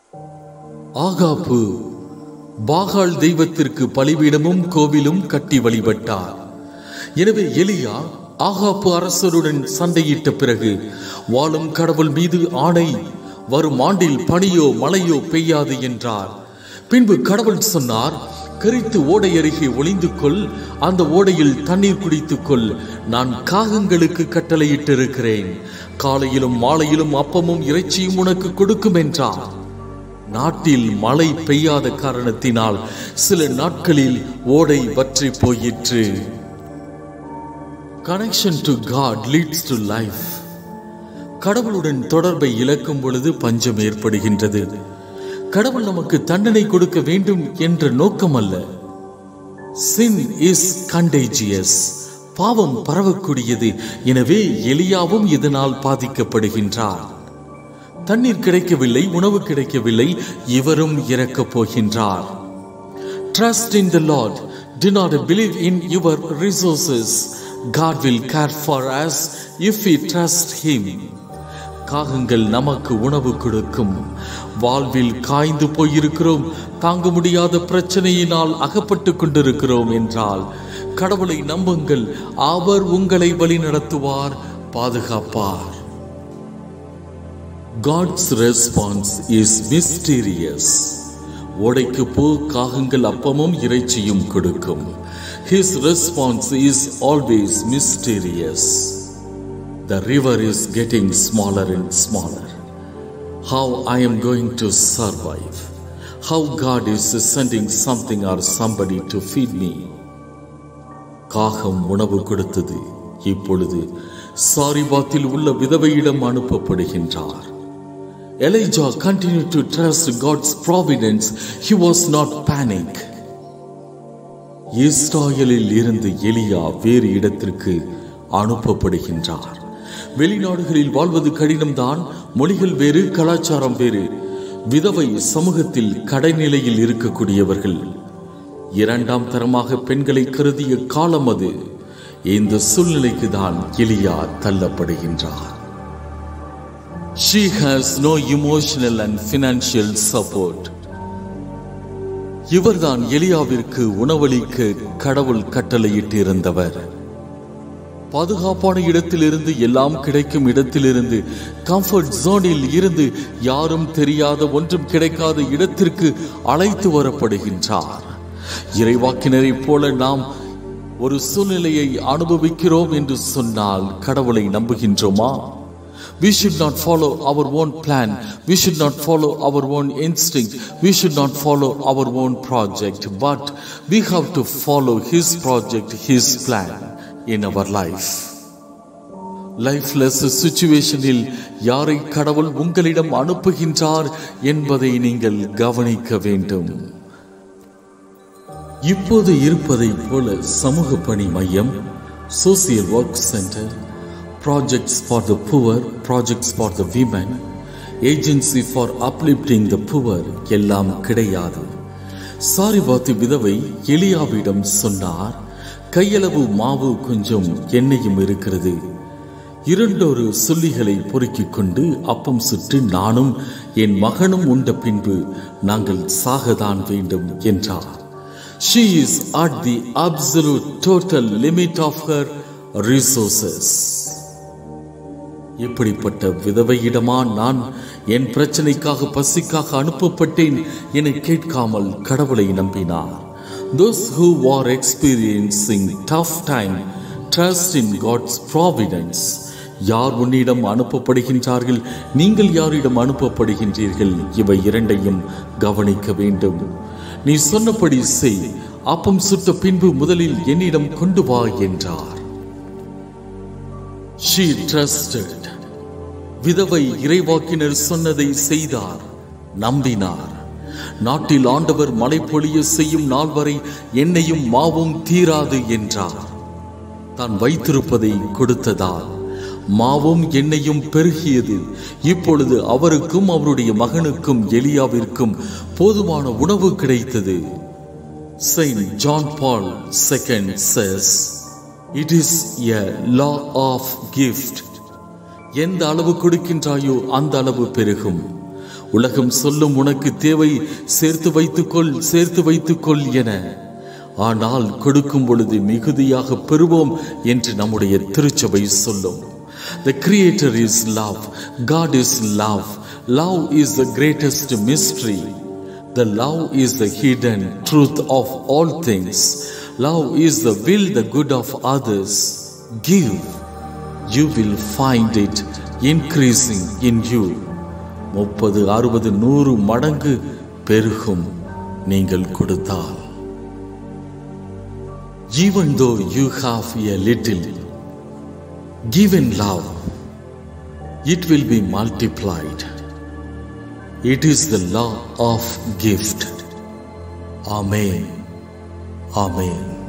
ஆகாப்பு பாகால் தெய்வத்திற்கு பலிபீடமும் கோவிலும் கட்டி வழிபட்டார் எனவே எலியா ஆகாப்பு அரசருடன் சண்டையிட்ட பிறகு வாழும் கடவுள் மீது ஆணை வரும் ஆண்டில் பனியோ மழையோ பெய்யாது என்றார் பின்பு கடவுள் சொன்னார் கரித்து ஓடை அருகே ஒளிந்து கொள் அந்த ஓடையில் தண்ணீர் குடித்துக் கொள் நான் காகங்களுக்கு கட்டளையிட்டிருக்கிறேன் காலையிலும் மாலையிலும் அப்பமும் இறைச்சியும் உனக்கு கொடுக்கும் என்றார் நாட்டில் மழை பெய்யாத காரணத்தினால் சில நாட்களில் ஓடை வற்றி போயிற்று connection to God leads to life கடவுளுடன் தொடர்பை இழக்கும் பொழுது பஞ்சம் ஏற்படுகின்றது கடவுள் நமக்கு தண்டனை கொடுக்க வேண்டும் என்ற நோக்கம் அல்ல சின் இஸ் கண்டேஜியஸ் பாவம் பரவக்கூடியது எனவே எலியாவும் இதனால் பாதிக்கப்படுகின்றார் தண்ணீர் கிடைக்கவில்லை உணவு கிடைக்கவில்லை இவரும் இறக்கப் போகின்றார் trust in the Lord to not believe in your resources God will care for us if we trust him காகங்கள் நமக்கு உணவு கொடுக்கும் வாழ்வில் காய்ந்து போயிருக்கிறோம் தாங்க முடியாத பிரச்சனையினால் அகப்பட்டு கொண்டிருக்கிறோம் என்றால் கடவுளை நம்புங்கள் அவர் உங்களை வழி நடத்துவார் பாதுகாப்பார் காட்ஸ் ரெஸ்பான்ஸ் இஸ் மிஸ்டீரியஸ் ஓடைக்கு போ காகங்கள் அப்பமும் இறைச்சியும் கொடுக்கும் his response is always mysterious the river is getting smaller and smaller how I am going to survive how God is sending something or somebody to feed me காகம் உணவு கொடுத்தது இப்பொழுது சாரிபாத்தில் உள்ள விதவையிடம் அனுப்பப்படுகின்றார் Elijah continued to trust God's providence. He was not panic. இஸ்ராயலில் இருந்து எலியா வேறு இடத்திற்கு அனுப்பப்படுகின்றார் வெளிநாடுகளில் வாழ்வது கடினம்தான் மொழிகள் வேறு கலாச்சாரம் வேறு விதவை சமூகத்தில் கடைநிலையில் இருக்கக்கூடியவர்கள் இரண்டாம் தரமாக பெண்களை கருதிய காலம் அது இந்த சூழ்நிலைக்கு தான் எலியா தள்ளப்படுகின்றார் She has no emotional and financial support. இவர்தான் எலியாவிற்கு உணவளிக்க கடவுள் கட்டளையிட்டிருந்தவர் பாதுகாப்பான இடத்திலிருந்து எல்லாம் கிடைக்கும் இடத்திலிருந்து கம்ஃபர்ட் ஜோனில் இருந்து யாரும் தெரியாத ஒன்றும் கிடைக்காத இடத்திற்கு அழைத்து வரப்படுகின்றார் இறைவாக்கினரைப் போல நாம் ஒரு சூழ்நிலையை அனுபவிக்கிறோம் என்று சொன்னால் கடவுளை நம்புகின்றோமா We should not follow our own plan. We should not follow our own instinct. We should not follow our own project. But we have to follow His project, His plan in our life. Lifeless சுச்சுவேஷனில் யாரை கடவுள் உங்களிடம் அனுப்புகின்றார் என்பதை நீங்கள் கவனிக்க வேண்டும் இப்போது இருப்பதைப் போல சமூக பணி மையம் social work centre projects for the poor, projects for the women, agency for uplifting the poor எல்லாம் கிடையாது சாரிபாத்து விதவை எலியாவிடம் சொன்னார் கையளவு மாவு கொஞ்சம் எண்ணெயும் இருக்கிறது இரண்டொரு சொல்லிகளை பொறுக்கிக் கொண்டு அப்பம் சுட்டு நானும் என் மகனும் உண்ட பின்பு நாங்கள் சாகதான் வேண்டும் என்றார் She is at the absolute total limit of her resources. இப்படிப்பட்ட விதவையிடமா நான் என் பிரச்சனைக்காக பசிக்காக அனுப்பப்பட்டேன் என கேட்காமல் கடவுளை நம்பினார் Those who are experiencing tough time trust in God's providence. யார் உன்னிடம் அனுப்பப்படுகின்றார்கள் நீங்கள் யாரிடம் அனுப்பப்படுகின்றீர்கள் இவை இரண்டையும் கவனிக்க வேண்டும் நீ சொன்னபடி செய் அப்பம் சுட்ட பின்பு முதலில் என்னிடம் கொண்டு வா என்றார் She trusted. விதவை இறைவாக்கினர் சொன்னதை செய்தார் நம்பினார் நாட்டில் ஆண்டவர் மழை பொழிய செய்யும் நாள் வரை எண்ணெயும் மாவும் தீராது என்றார் தான் வைத்திருப்பதை கொடுத்ததால் மாவும் எண்ணெயும் பெருகியது இப்பொழுது அவருக்கும் அவருடைய மகனுக்கும் எலியாவிற்கும் போதுமான உணவு கிடைத்தது Saint John Paul II says, It is a law of gift. எந்த அளவு கொடுக்கின்றாயோ அந்த அளவு பெருகும் உலகம் சொல்லும் உனக்கு தேவை சேர்த்து வைத்துக்கொள் சேர்த்து வைத்துக்கொள் என ஆனால் கொடுக்கும் பொழுது மிகுதியாக பெறுவோம் என்று நம்முடைய திருச்சபை சொல்லும் The Creator is love. God is love. Love is the greatest mystery. The love is the hidden truth of all things. Love is the will, the good of others. Give. You will find it increasing in you. முப்பது அறுபது நூறு மடங்கு பெருகும் நீங்கள் கொடுத்தால் even though you have a little given love it will be multiplied it is the law of gift amen amen